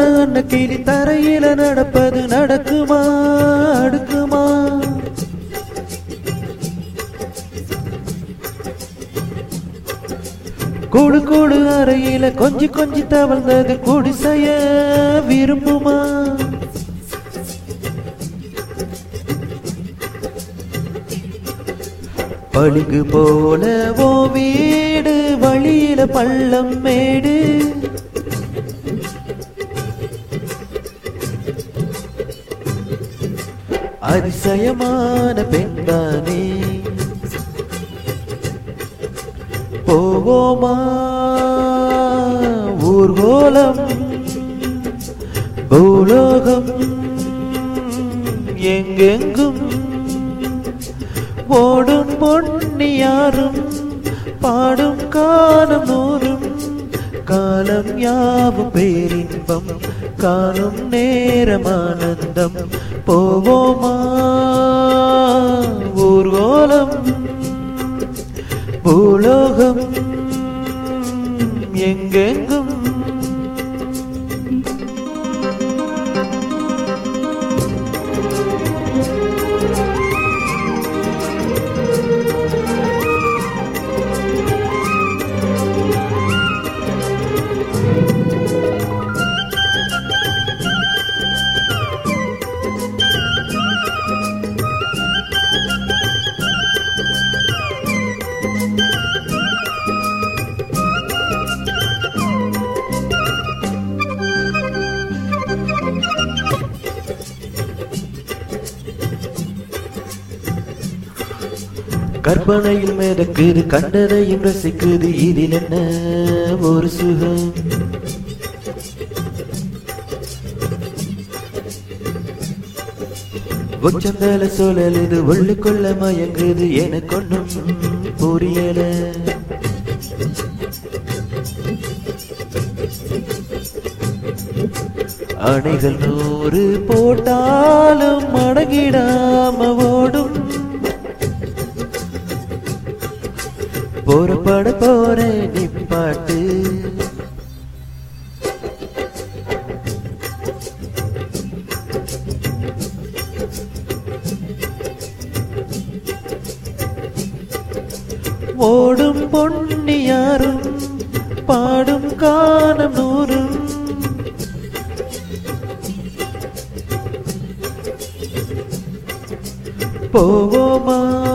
போன அன்ன கிளி தரையில நடப்பது நடக்குமா அடுக்குமா கூடு கூடு அறையில கொஞ்சி கொஞ்சி தவழ்ந்தது குடிசைய விரும்புமா பளிங்கு போல ஓ வீடு வழியில பள்ளம் மேடு அதிசயமான பெண்தானே போவோமா ஊர்கோலம் பூலோகம் எங்கெங்கும் ஓடும் பொன்னியாரும் பாடும் காலம் நூறும் காலம் யாவும் பேரின்பம் காணும் நேரம் ஆனந்தம் போவோமா ஊர்கோலம் பூலோகம் எங்கெங்கும் கற்பனையில் மிதக்குது கண்டதையும் ரசிக்குது இதில் என்ன ஒரு சுகம் உச்சந்தல சூழலுது உள்ளுக்குள்ள மயங்குது எனக்கு ஒன்றும் புரியல அணைகள் நூறு போட்டாலும் அடங்கிடாம ஓடும் புறப்பட போற நிப்பாட்டு ஓடும் பொன்னியாரும் பாடும் கானம் நூறும் போவோமா